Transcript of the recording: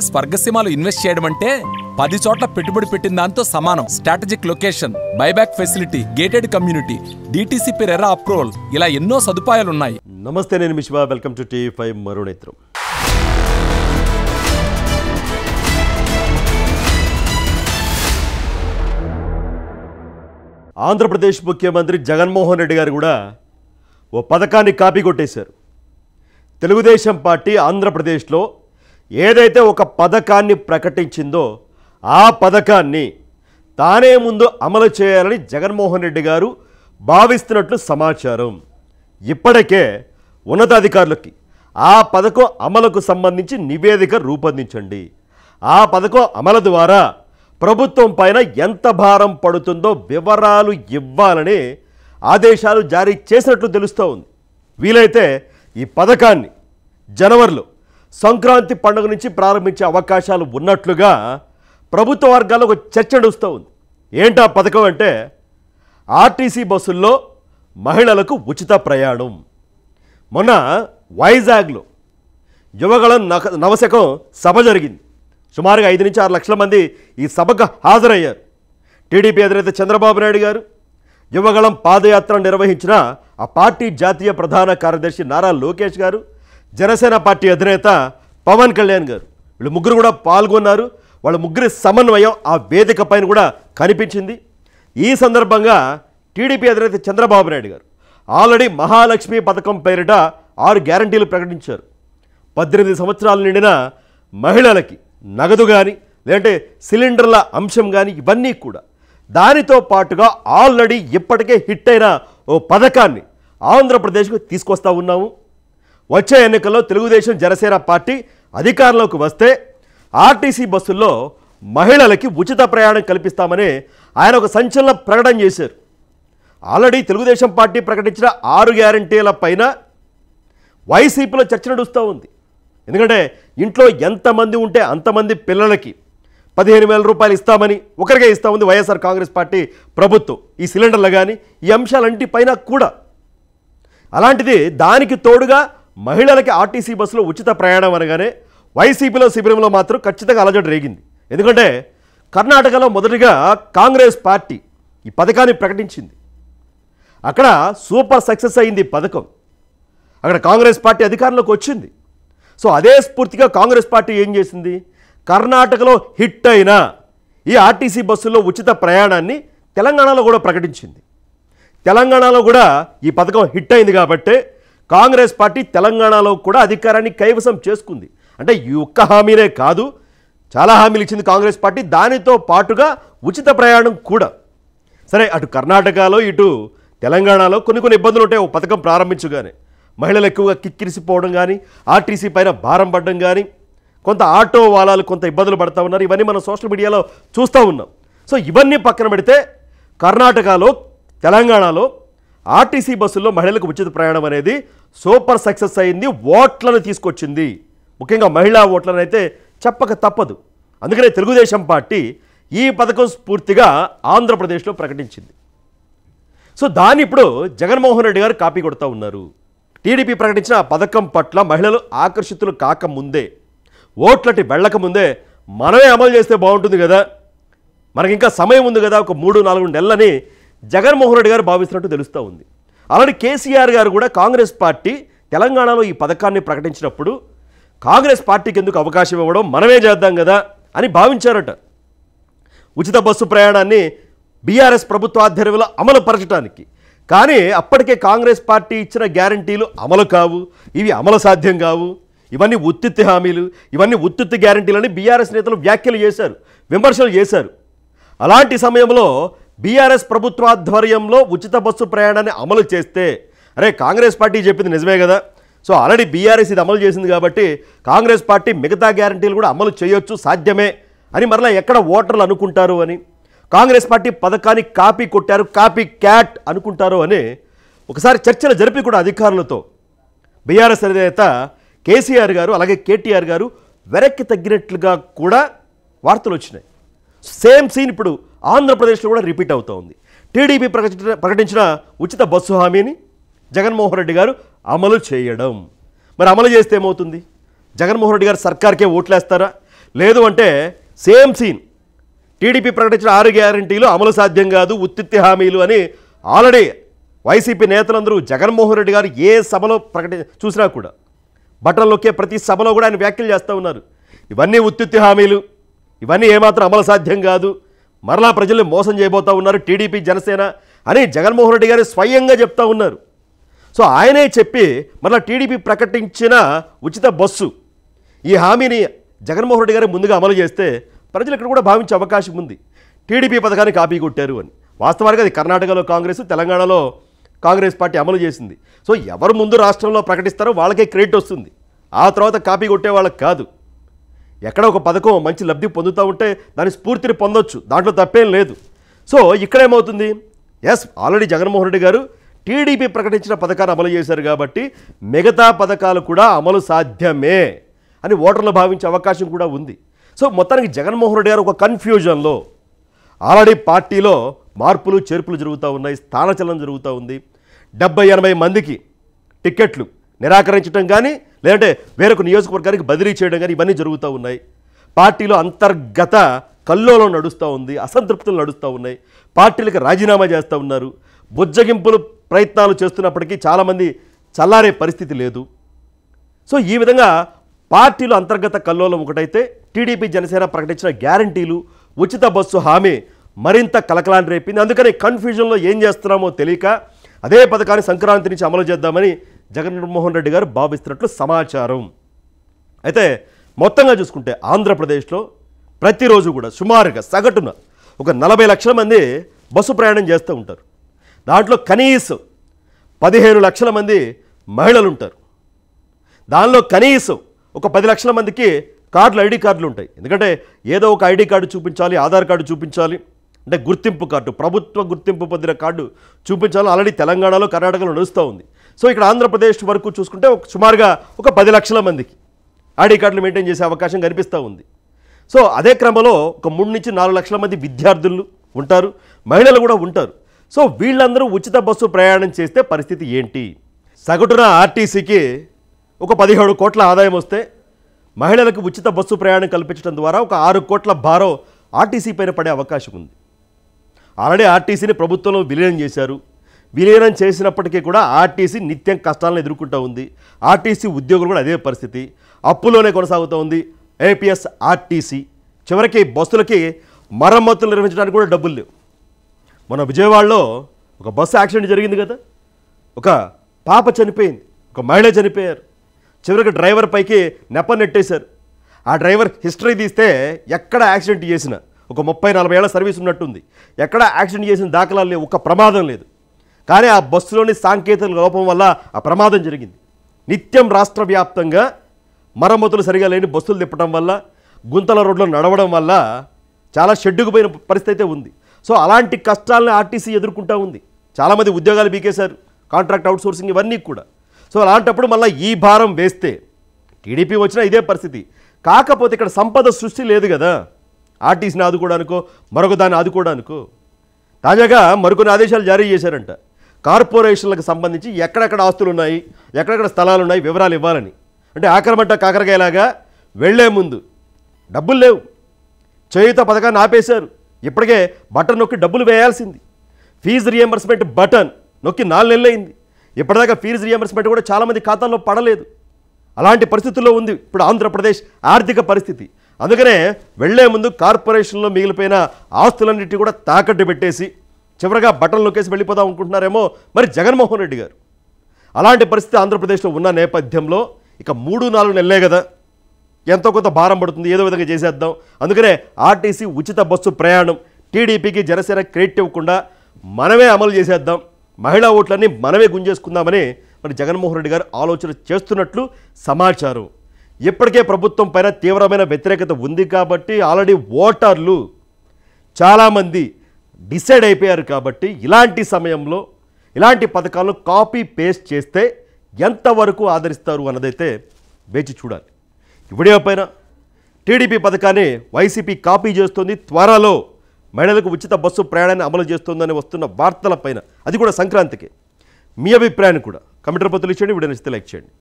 స్వర్గసీమలో invest చేయడం అంటే పది చోట్ల పెట్టుబడి పెట్టిన దాంతో సమానం strategic location buyback facility gated community DTCP RERA approval ఇలా ఎన్నో సదుపాయాలున్నాయి నమస్తే నేను Mishwa welcome to TV five మరునేత్రం ఆంధ్రప్రదేశ్ ముఖ్యమంత్రి జగన్మోహన్ రెడ్డి గారు కూడా ఓ పథకాన్ని కాపీ కొట్టేశారు తెలుగుదేశం పార్టీ ఆంధ్రప్రదేశ్లో ఏదైతే ఒక పథకాన్ని ప్రకటించిందో ఆ పథకాన్ని తానే ముందు అమలు చేయాలని జగన్మోహన్ రెడ్డి గారు భావిస్తున్నట్లు సమాచారం ఇప్పటికే ఉన్నతాధికారులకి ఆ పథకం అమలుకు సంబంధించి నివేదిక రూపొందించండి ఆ పథకం అమలు ద్వారా ప్రభుత్వం పైన ఎంత భారం పడుతుందో వివరాలు ఇవ్వాలని ఆదేశాలు జారీ చేసినట్లు తెలుస్తూ ఉంది వీలైతే ఈ పథకాన్ని జనవరిలో సంక్రాంతి పండుగ నుంచి ప్రారంభించే అవకాశాలు ఉన్నట్లుగా ప్రభుత్వ వర్గాల్లో ఒక చర్చ నడుస్తూ ఉంది ఏంటా పథకం అంటే ఆర్టీసీ బస్సుల్లో మహిళలకు ఉచిత ప్రయాణం మొన్న వైజాగ్లో యువగళం నక నవశకం సభ జరిగింది సుమారుగా ఐదు నుంచి ఆరు లక్షల మంది ఈ సభకు హాజరయ్యారు టీడీపీ అధినేత చంద్రబాబు నాయుడు గారు యువగళం పాదయాత్ర నిర్వహించిన ఆ పార్టీ జాతీయ ప్రధాన కార్యదర్శి నారా లోకేష్ గారు జనసేన పార్టీ అధినేత పవన్ కళ్యాణ్ గారు వీళ్ళు ముగ్గురు కూడా పాల్గొన్నారు వాళ్ళ ముగ్గురి సమన్వయం ఆ వేదిక పైన కూడా కనిపించింది ఈ సందర్భంగా టీడీపీ అధినేత చంద్రబాబు నాయుడు గారు ఆల్రెడీ మహాలక్ష్మి పథకం పేరిట ఆరు గ్యారంటీలు ప్రకటించారు పద్దెనిమిది సంవత్సరాలు నిండిన మహిళలకి నగదు కానీ లేదంటే సిలిండర్ల అంశం కానీ ఇవన్నీ కూడా దానితో పాటుగా ఆల్రెడీ ఇప్పటికే హిట్ అయిన ఓ పథకాన్ని ఆంధ్రప్రదేశ్కు తీసుకొస్తా ఉన్నాము వచ్చే ఎన్నికల్లో తెలుగుదేశం జనసేన పార్టీ అధికారంలోకి వస్తే ఆర్టీసీ బస్సుల్లో మహిళలకి ఉచిత ప్రయాణం కల్పిస్తామని ఆయన ఒక సంచలన ప్రకటన చేశారు ఆల్రెడీ తెలుగుదేశం పార్టీ ప్రకటించిన ఆరు గ్యారంటీల పైన వైసీపీలో చర్చ నడుస్తూ ఉంది ఎందుకంటే ఇంట్లో ఎంతమంది ఉంటే అంతమంది పిల్లలకి పదిహేను వేల రూపాయలు ఇస్తామని ఒకరికే ఇస్తామంది వైఎస్ఆర్ కాంగ్రెస్ పార్టీ ప్రభుత్వం ఈ సిలిండర్లు కానీ ఈ అంశాలంటి పైన కూడా అలాంటిది దానికి తోడుగా మహిళలకి ఆర్టీసీ బస్సులో ఉచిత ప్రయాణం అనగానే వైసీపీలో శిబిరంలో మాత్రం ఖచ్చితంగా అలజడి రేగింది ఎందుకంటే కర్ణాటకలో మొదటిగా కాంగ్రెస్ పార్టీ ఈ పథకాన్ని ప్రకటించింది అక్కడ సూపర్ సక్సెస్ అయింది ఈ పథకం అక్కడ కాంగ్రెస్ పార్టీ అధికారంలోకి వచ్చింది సో అదే స్ఫూర్తిగా కాంగ్రెస్ పార్టీ ఏం చేసింది కర్ణాటకలో హిట్ అయిన ఈ ఆర్టీసీ బస్సుల్లో ఉచిత ప్రయాణాన్ని తెలంగాణలో కూడా ప్రకటించింది తెలంగాణలో కూడా ఈ పథకం హిట్ అయింది కాబట్టి కాంగ్రెస్ పార్టీ తెలంగాణలో కూడా అధికారాన్ని కైవసం చేసుకుంది అంటే ఈ ఒక్క హామీనే కాదు చాలా హామీలు ఇచ్చింది కాంగ్రెస్ పార్టీ దానితో పాటుగా ఉచిత ప్రయాణం కూడా సరే అటు కర్ణాటకలో ఇటు తెలంగాణలో కొన్ని కొన్ని ఇబ్బందులు ఉంటాయి ఓ పథకం ప్రారంభించగానే మహిళలు ఎక్కువగా కిక్కిరిసిపోవడం కానీ ఆర్టీసీ పైన భారం పడడం కానీ కొంత ఆటో వాలాలు కొంత ఇబ్బందులు పడతా ఉన్నారు ఇవన్నీ మనం సోషల్ మీడియాలో చూస్తూ ఉన్నాం సో ఇవన్నీ పక్కన పెడితే కర్ణాటకలో తెలంగాణలో ఆర్టీసీ బస్సుల్లో మహిళలకు ఉచిత ప్రయాణం అనేది సూపర్ సక్సెస్ అయింది ఓట్లను తీసుకొచ్చింది ముఖ్యంగా మహిళా ఓట్లను అయితే చెప్పక తప్పదు అందుకనే తెలుగుదేశం పార్టీ ఈ పథకం స్ఫూర్తిగా ఆంధ్రప్రదేశ్లో ప్రకటించింది సో దాన్ని ఇప్పుడు జగన్మోహన్ రెడ్డి గారు కాపీ కొడుతూ ఉన్నారు టీడీపీ ప్రకటించిన ఆ పథకం పట్ల మహిళలు ఆకర్షితులు కాకముందే ఓట్లటి వెళ్ళకముందే మనమే అమలు చేస్తే బాగుంటుంది కదా మనకి ఇంకా సమయం ఉంది కదా ఒక మూడు నాలుగు నెలలని జగన్మోహన్ రెడ్డి గారు భావిస్తున్నట్టు తెలుస్తూ ఉంది అలానే కేసీఆర్ గారు కూడా కాంగ్రెస్ పార్టీ తెలంగాణలో ఈ పథకాన్ని ప్రకటించినప్పుడు కాంగ్రెస్ పార్టీకి ఎందుకు అవకాశం ఇవ్వడం మనమే చేద్దాం కదా అని భావించారట ఉచిత బస్సు ప్రయాణాన్ని బీఆర్ఎస్ ప్రభుత్వ ఆధ్వర్యంలో అమలు పరచడానికి కానీ అప్పటికే కాంగ్రెస్ పార్టీ ఇచ్చిన గ్యారంటీలు అమలు కావు ఇవి అమలు సాధ్యం కావు ఇవన్నీ ఉత్తిత్తి హామీలు ఇవన్నీ ఉత్తిత్తి గ్యారంటీలని బీఆర్ఎస్ నేతలు వ్యాఖ్యలు చేశారు విమర్శలు చేశారు అలాంటి సమయంలో బీఆర్ఎస్ ప్రభుత్వాధ్వర్యంలో ఉచిత బస్సు ప్రయాణాన్ని అమలు చేస్తే అరే కాంగ్రెస్ పార్టీ చెప్పింది నిజమే కదా సో ఆల్రెడీ బీఆర్ఎస్ ఇది అమలు చేసింది కాబట్టి కాంగ్రెస్ పార్టీ మిగతా గ్యారంటీలు కూడా అమలు చేయొచ్చు సాధ్యమే అని మరలా ఎక్కడ ఓటర్లు అనుకుంటారు అని కాంగ్రెస్ పార్టీ పథకాన్ని కాపీ కొట్టారు కాపీ క్యాట్ అనుకుంటారు అని ఒకసారి చర్చలు జరిపి కూడా అధికారులతో బీఆర్ఎస్ అధినేత కేసీఆర్ గారు అలాగే కేటీఆర్ గారు వెనక్కి తగ్గినట్లుగా కూడా వార్తలు వచ్చినాయి సేమ్ సీన్ ఇప్పుడు ఆంధ్రప్రదేశ్లో కూడా రిపీట్ అవుతూ ఉంది టీడీపీ ప్రకటించిన ప్రకటించిన ఉచిత బస్సు హామీని జగన్మోహన్ రెడ్డి గారు అమలు చేయడం మరి అమలు చేస్తే ఏమవుతుంది జగన్మోహన్ రెడ్డి గారు సర్కార్కే ఓట్లేస్తారా లేదు అంటే సేమ్ సీన్ టీడీపీ ప్రకటించిన ఆరు గ్యారంటీలు అమలు సాధ్యం కాదు ఉత్తిత్తి హామీలు అని ఆల్రెడీ వైసీపీ నేతలందరూ జగన్మోహన్ రెడ్డి గారు ఏ సభలో ప్రకటి చూసినా కూడా బట్టల్లోకే ప్రతి సభలో కూడా ఆయన వ్యాఖ్యలు చేస్తూ ఉన్నారు ఇవన్నీ ఉత్తిత్తి హామీలు ఇవన్నీ ఏమాత్రం అమలు సాధ్యం కాదు మరలా ప్రజల్ని మోసం చేయబోతా ఉన్నారు టీడీపీ జనసేన అని జగన్మోహన్ రెడ్డి గారు స్వయంగా చెప్తా ఉన్నారు సో ఆయనే చెప్పి మరలా టీడీపీ ప్రకటించిన ఉచిత బస్సు ఈ హామీని జగన్మోహన్ రెడ్డి గారు ముందుగా అమలు చేస్తే ప్రజలు ఇక్కడ కూడా భావించే అవకాశం ఉంది టీడీపీ పథకాన్ని కాపీ కొట్టారు అని వాస్తవానికి అది కర్ణాటకలో కాంగ్రెస్ తెలంగాణలో కాంగ్రెస్ పార్టీ అమలు చేసింది సో ఎవరు ముందు రాష్ట్రంలో ప్రకటిస్తారో వాళ్ళకే క్రెడిట్ వస్తుంది ఆ తర్వాత కాపీ కొట్టే వాళ్ళకి కాదు ఎక్కడ ఒక పథకం మంచి లబ్ధి పొందుతూ ఉంటే దాని స్ఫూర్తిని పొందొచ్చు దాంట్లో తప్పేం లేదు సో ఇక్కడ ఏమవుతుంది ఎస్ ఆల్రెడీ జగన్మోహన్ రెడ్డి గారు టీడీపీ ప్రకటించిన పథకాన్ని అమలు చేశారు కాబట్టి మిగతా పథకాలు కూడా అమలు సాధ్యమే అని ఓటర్లు భావించే అవకాశం కూడా ఉంది సో మొత్తానికి జగన్మోహన్ రెడ్డి గారు ఒక కన్ఫ్యూజన్లో ఆల్రెడీ పార్టీలో మార్పులు చేర్పులు జరుగుతూ ఉన్నాయి స్థానచలనం జరుగుతూ ఉంది డెబ్బై ఎనభై మందికి టిక్కెట్లు నిరాకరించడం కానీ లేదంటే వేరొక నియోజకవర్గానికి బదిలీ చేయడం కానీ ఇవన్నీ జరుగుతూ ఉన్నాయి పార్టీలో అంతర్గత కల్లోలం నడుస్తూ ఉంది అసంతృప్తులు నడుస్తూ ఉన్నాయి పార్టీలకు రాజీనామా చేస్తూ ఉన్నారు బుజ్జగింపులు ప్రయత్నాలు చేస్తున్నప్పటికీ చాలామంది చల్లారే పరిస్థితి లేదు సో ఈ విధంగా పార్టీలో అంతర్గత కల్లోలం ఒకటైతే టీడీపీ జనసేన ప్రకటించిన గ్యారంటీలు ఉచిత బస్సు హామీ మరింత కలకలాన్ని రేపింది అందుకని కన్ఫ్యూజన్లో ఏం చేస్తున్నామో తెలియక అదే పథకాన్ని సంక్రాంతి నుంచి అమలు చేద్దామని జగన్మోహన్ రెడ్డి గారు భావిస్తున్నట్లు సమాచారం అయితే మొత్తంగా చూసుకుంటే ఆంధ్రప్రదేశ్లో ప్రతిరోజు కూడా సుమారుగా సగటున ఒక నలభై లక్షల మంది బస్సు ప్రయాణం చేస్తూ ఉంటారు దాంట్లో కనీసం పదిహేను లక్షల మంది మహిళలు ఉంటారు దానిలో కనీసం ఒక పది లక్షల మందికి కార్డులు ఐడి కార్డులు ఉంటాయి ఎందుకంటే ఏదో ఒక ఐడి కార్డు చూపించాలి ఆధార్ కార్డు చూపించాలి అంటే గుర్తింపు కార్డు ప్రభుత్వ గుర్తింపు పొందిన కార్డు చూపించాలి ఆల్రెడీ తెలంగాణలో కర్ణాటకలో నడుస్తూ ఉంది సో ఇక్కడ ఆంధ్రప్రదేశ్ వరకు చూసుకుంటే ఒక సుమారుగా ఒక పది లక్షల మందికి ఐడి కార్డులు మెయింటైన్ చేసే అవకాశం కనిపిస్తూ ఉంది సో అదే క్రమంలో ఒక మూడు నుంచి నాలుగు లక్షల మంది విద్యార్థులు ఉంటారు మహిళలు కూడా ఉంటారు సో వీళ్ళందరూ ఉచిత బస్సు ప్రయాణం చేస్తే పరిస్థితి ఏంటి సగటున ఆర్టీసీకి ఒక పదిహేడు కోట్ల ఆదాయం వస్తే మహిళలకు ఉచిత బస్సు ప్రయాణం కల్పించడం ద్వారా ఒక ఆరు కోట్ల భారం ఆర్టీసీ పైన పడే అవకాశం ఉంది ఆల్రెడీ ఆర్టీసీని ప్రభుత్వంలో విలీనం చేశారు విలీనం చేసినప్పటికీ కూడా ఆర్టీసీ నిత్యం కష్టాలను ఎదుర్కొంటూ ఉంది ఆర్టీసీ ఉద్యోగులు కూడా అదే పరిస్థితి అప్పులోనే కొనసాగుతూ ఉంది ఏపీఎస్ ఆర్టీసీ చివరికి బస్సులకి మరమ్మతులు నిర్వహించడానికి కూడా డబ్బులు లేవు మన విజయవాడలో ఒక బస్సు యాక్సిడెంట్ జరిగింది కదా ఒక పాప చనిపోయింది ఒక మహిళ చనిపోయారు చివరికి డ్రైవర్ పైకి నెప్ప నెట్టేశారు ఆ డ్రైవర్ హిస్టరీ తీస్తే ఎక్కడ యాక్సిడెంట్ చేసిన ఒక ముప్పై నలభై ఏళ్ళ సర్వీస్ ఉన్నట్టుంది ఎక్కడ యాక్సిడెంట్ చేసిన దాఖలాలు లేవు ఒక ప్రమాదం లేదు కానీ ఆ బస్సులోని సాంకేతిక లోపం వల్ల ఆ ప్రమాదం జరిగింది నిత్యం రాష్ట్ర వ్యాప్తంగా మరమ్మతులు సరిగా లేని బస్సులు తిప్పడం వల్ల గుంతల రోడ్లో నడవడం వల్ల చాలా షెడ్డుకుపోయిన పరిస్థితి అయితే ఉంది సో అలాంటి కష్టాలను ఆర్టీసీ ఎదుర్కొంటూ ఉంది చాలామంది ఉద్యోగాలు బీకేశారు కాంట్రాక్ట్ అవుట్సోర్సింగ్ ఇవన్నీ కూడా సో అలాంటప్పుడు మళ్ళీ ఈ భారం వేస్తే టీడీపీ వచ్చినా ఇదే పరిస్థితి కాకపోతే ఇక్కడ సంపద సృష్టి లేదు కదా ఆర్టీసీని ఆదుకోవడానికో మరొక దాన్ని ఆదుకోవడానికో తాజాగా మరికొన్ని ఆదేశాలు జారీ చేశారంట కార్పొరేషన్లకు సంబంధించి ఎక్కడెక్కడ ఆస్తులు ఉన్నాయి ఎక్కడెక్కడ స్థలాలు ఉన్నాయి వివరాలు ఇవ్వాలని అంటే ఆక్రమంట కాకరకాయలాగా వెళ్లే ముందు డబ్బులు లేవు చేయుత పథకాన్ని ఆపేశారు ఇప్పటికే బటన్ నొక్కి డబ్బులు వేయాల్సింది ఫీజు రియంబర్స్మెంట్ బటన్ నొక్కి నాలుగు నెలలైంది ఇప్పటిదాకా ఫీజు రియంబర్స్మెంట్ కూడా చాలామంది ఖాతాల్లో పడలేదు అలాంటి పరిస్థితుల్లో ఉంది ఇప్పుడు ఆంధ్రప్రదేశ్ ఆర్థిక పరిస్థితి అందుకనే వెళ్లే ముందు కార్పొరేషన్లో మిగిలిపోయిన ఆస్తులన్నిటి కూడా తాకట్టు పెట్టేసి చివరగా బట్టలు నొక్కేసి వెళ్ళిపోదాం అనుకుంటున్నారేమో మరి జగన్మోహన్ రెడ్డి గారు అలాంటి పరిస్థితి ఆంధ్రప్రదేశ్లో ఉన్న నేపథ్యంలో ఇక మూడు నాలుగు నెలలే కదా ఎంతో కొంత భారం పడుతుంది ఏదో విధంగా చేసేద్దాం అందుకనే ఆర్టీసీ ఉచిత బస్సు ప్రయాణం టీడీపీకి జనసేన క్రెడిట్ ఇవ్వకుండా మనమే అమలు చేసేద్దాం మహిళా ఓట్లన్నీ మనమే గుంజేసుకుందామని మరి జగన్మోహన్ రెడ్డి గారు ఆలోచన చేస్తున్నట్లు సమాచారం ఇప్పటికే ప్రభుత్వం పైన తీవ్రమైన వ్యతిరేకత ఉంది కాబట్టి ఆల్రెడీ ఓటర్లు చాలామంది డిసైడ్ అయిపోయారు కాబట్టి ఇలాంటి సమయంలో ఇలాంటి పథకాలను కాపీ పేస్ట్ చేస్తే ఎంతవరకు ఆదరిస్తారు అన్నదైతే వేచి చూడాలి ఈ వీడియో పైన టీడీపీ పథకాన్ని వైసీపీ కాపీ చేస్తుంది త్వరలో మహిళలకు ఉచిత బస్సు ప్రయాణాన్ని అమలు చేస్తుందని వస్తున్న వార్తల పైన అది కూడా సంక్రాంతికి మీ అభిప్రాయాన్ని కూడా కమెంటర్ పత్రులు ఇచ్చేయండి వీడియో నచ్చితే లైక్ చేయండి